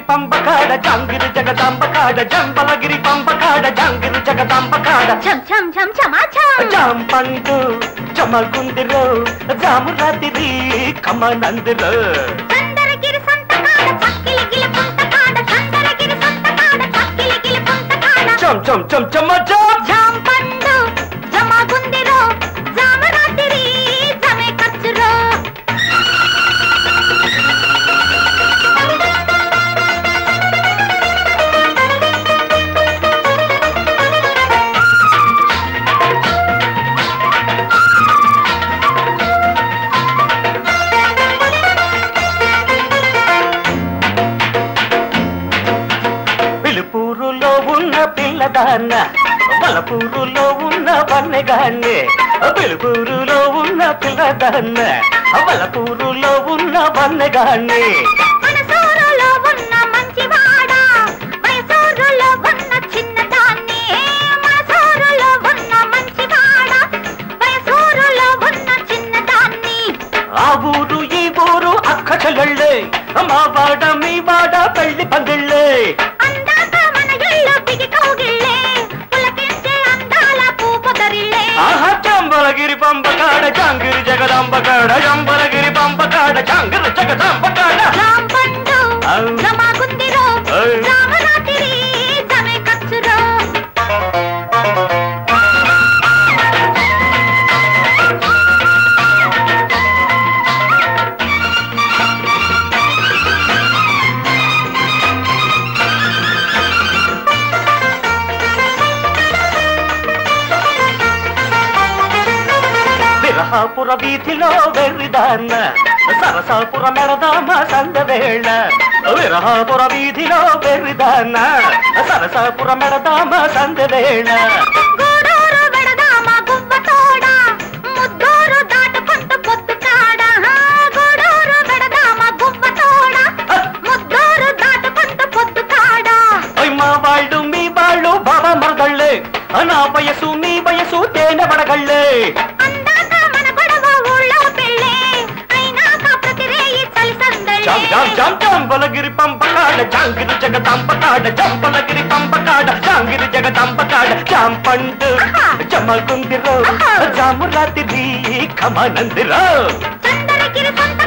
పంపకాడ జాంగిరి జగదాంబకాడ జంబలగిరి పంపకాడ జాంగిరి జగదాంబకాడ ఛం ఛం ఛం ఛమాఛం జాంపండు జమగుందిరో జాము రాత్రి కమనందిరో చందరగిరి సంతకాడ చక్కిలి గిలి పుంతకాడ చందరగిరి సంతకాడ చక్కిలి గిలి పుంతకాడ చం చం చం చమ చం జాంపండు జమాగుందిరో జామరాతిరి జమే ఖర్చురో పిలుపూరులో ఉన్న పిల్లదాన్న వలపూరులో ఉన్న వన్నెగాన్ని పిలుపూరులో ఉన్న పిల్లదాన్న వలపూరులో ఉన్న వన్నెగాన్ని మనసూరులో ఉన్న మంచివాడ మైసూరులో ఉన్న చిన్నదాన్ని మనసూరులో ఉన్న మంచివాడ మైసూరులో ఉన్న చిన్నదాన్ని ఆ ఊరు ఈ ఊరు అక్క చెల్లెళ్ళే మా వాడ మీ వాడ పెళ్లి పందిళ్ళే అందాక మన ఇల్లు బిగి కౌగిళ్ళే పులకించే అందాల పూపొదరిల్లే ఆహా చంబలగిరి పంపకాడ జాంగిరి జగదాంబకాడ చంబలగిరి పంపకాడ జాంగిరి జగదాంబకాడ రాంపండు ఔ. రమాగుందిరో ఔ. రామరాతిరి జమే ఖర్చురో విరహాపుర వీధిలో వెర్రిదాన్న సరసాపుర మెడదామ సందవేళ విరహాపుర వీధిలో వెర్రిదాన్న సరసాపుర మెడదామ సందవేళ గూడూరు వెడదామ గువ్వ తోడ ముద్దూరు దాటుకుంటూ పొద్దు కాడ గూడూరు వెడదామ గువ్వ తోడ ముద్దూరు దాటుకుంటూ పొద్దు కాడ ఓయ్ మా వాళ్ళు మీ వాళ్ళు బాబా మరదళ్ళే నా వయసు మీ వయసు తేనె పడగళ్ళే అందాక మన గొడవ ఊళ్ళో పెళ్ళే అయినాక ప్రతి రేయి చలి సందళ్ళే జం జం జం జంబలగిరి పంపకాడ జాంగిరి జగదంపకాడ జంబలగిరి పంపకాడ జాంగిరి జగదంపకాడ జాంపండు జమగుందిరో జాము రాత్రి కమనందిరో చందనగిరి సొంత